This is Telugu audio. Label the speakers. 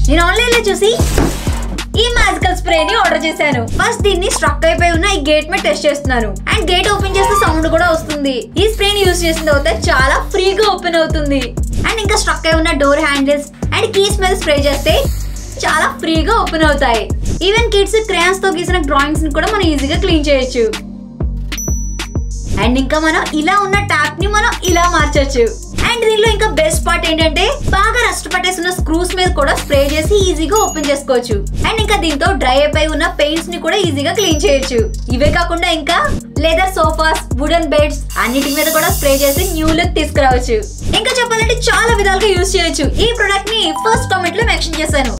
Speaker 1: నేను ఆన్లైన్ లో చూసి ఈ మ్యాజికల్ స్ప్రే ని ఆర్డర్ చేశాను ఫస్ట్ దీన్ని స్ట్రక్ అయిపోయి ఉన్న ఈ గేట్ మీద టెస్ట్ చేస్తున్నాను అండ్ గేట్ ఓపెన్ చేస్తే సౌండ్ కూడా వస్తుంది ఈ స్ప్రే ని యూస్ చేసిన తర్వాత చాలా ఫ్రీగా ఓపెన్ అవుతుంది అండ్ ఇంకా స్ట్రక్ అయి ఉన్న డోర్ హ్యాండిల్స్ అండ్ కీస్ మీద స్ప్రే చేస్తే చాలా ఫ్రీగా ఓపెన్ అవుతాయి ఈవెన్ కిడ్స్ క్రేయాన్స్ తో గీసిన డ్రాయింగ్స్ ని కూడా మనం ఈజీగా క్లీన్ చేయొచ్చు అండ్ ఇంకా మనం ఇలా ఉన్న ట్యాప్ ని మనం ఇలా మార్చొచ్చు అండ్ దీనిలో ఇంకా బెస్ట్ పార్ట్ ఏంటంటే బాగా రస్ట్ పట్టేసిన స్క్రూస్ మీద కూడా స్ప్రే చేసి ఈజీగా ఓపెన్ చేసుకోవచ్చు అండ్ ఇంకా దీంతో డ్రై అయిపోయి ఉన్న పెయింట్స్ ని కూడా ఈజీగా క్లీన్ చేయొచ్చు ఇవే కాకుండా ఇంకా లెదర్ సోఫాస్ వుడెన్ బెడ్స్ అన్నిటి మీద కూడా స్ప్రే చేసి న్యూ లుక్ తీసుకురావచ్చు ఇంకా చెప్పాలంటే చాలా విధాలుగా యూస్ చేయొచ్చు ఈ ప్రొడక్ట్ ని ఫస్ట్ కామెంట్ లో మెన్షన్ చేశాను